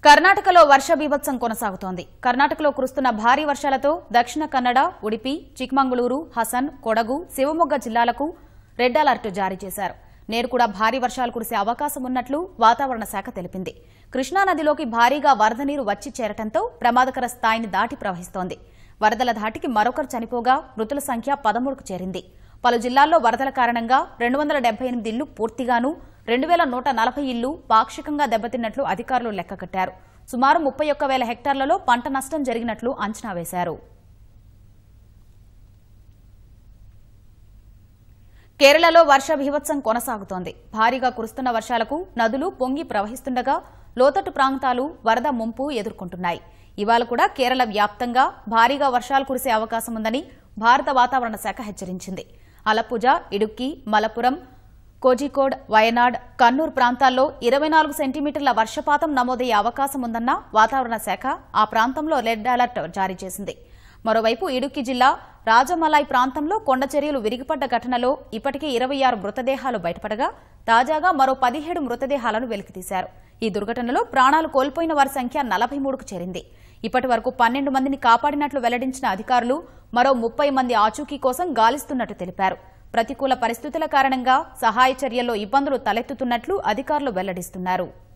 కర్ణాటకలో వర్ష బీభత్సం కొనసాగుతోంది కర్ణాటకలో కురుస్తున్న భారీ వర్షాలతో దక్షిణ కన్నడ ఉడిపి చిక్మంగళూరు హసన్ కొడగు శివమొగ్గ జిల్లాలకు రెడ్ అలర్ట్ జారీ చేశారు నేడు కూడా భారీ వర్షాలు కురిసే అవకాశం ఉన్నట్లు వాతావరణ శాఖ తెలిపింది కృష్ణానదిలోకి భారీగా వరద నీరు వచ్చి చేరటంతో ప్రమాదకర స్థాయిని దాటి ప్రవహిస్తోంది వరదల ధాటికి మరొకరు చనిపోగా మృతుల సంఖ్య పదమూడుకు చేరింది పలు జిల్లాల్లో వరదల కారణంగా రెండు వందల డెబ్బై ఎనిమిది ఇళ్లు పూర్తిగాను రెండు వేల నూట నలభై ఇళ్లు పాక్షికంగా దెబ్బతిన్నట్లు అధికారులు లెక్కగట్టారు సుమారు ముప్పై ఒక్క వేల హెక్టార్లలో పంట నష్టం జరిగినట్లు అంచనా వేశారు కేరళలో వర్ష బీభత్సం కొనసాగుతోంది భారీగా కురుస్తున్న వర్షాలకు నదులు పొంగి ప్రవహిస్తుండగా లోతట్టు ప్రాంతాలు వరద ముంపు ఎదుర్కొంటున్నాయి ఇవాళ కూడా కేరళ వ్యాప్తంగా భారీగా వర్షాలు కురిసే అవకాశం ఉందని భారత వాతావరణ శాఖ హెచ్చరించింది అలప్పుజ ఇడుక్కి మలపురం కోజికోడ్ వయనాడ్ కన్నూర్ ప్రాంతాల్లో ఇరవై నాలుగు సెంటీమీటర్ల వర్షపాతం నమోదయ్యే అవకాశం ఉందన్న వాతావరణ శాఖ ఆ ప్రాంతంలో రెడ్ అలర్ట్ జారీ చేసింది మరోవైపు ఇడుక్కి జిల్లా రాజమలాయ్ ప్రాంతంలో కొండ చర్యలు విరిగిపడ్డ ఘటనలో ఇప్పటికే ఇరవై ఆరు మృతదేహాలు బయటపడగా తాజాగా మరో పదిహేడు మృతదేహాలను వెలికితీశారు ఈ దుర్ఘటనలో ప్రాణాలు కోల్పోయిన వారి సంఖ్య నలభై మూడుకు చేరింది ఇప్పటి వరకు పన్నెండు మందిని కాపాడినట్లు వెల్లడించిన అధికారులు మరో ముప్పై మంది ఆచూకీ కోసం గాలిస్తున్నట్టు తెలిపారు ప్రతికూల పరిస్థితుల కారణంగా సహాయ చర్యల్లో ఇబ్బందులు తలెత్తుతున్నట్లు అధికారులు వెల్లడిస్తున్నారు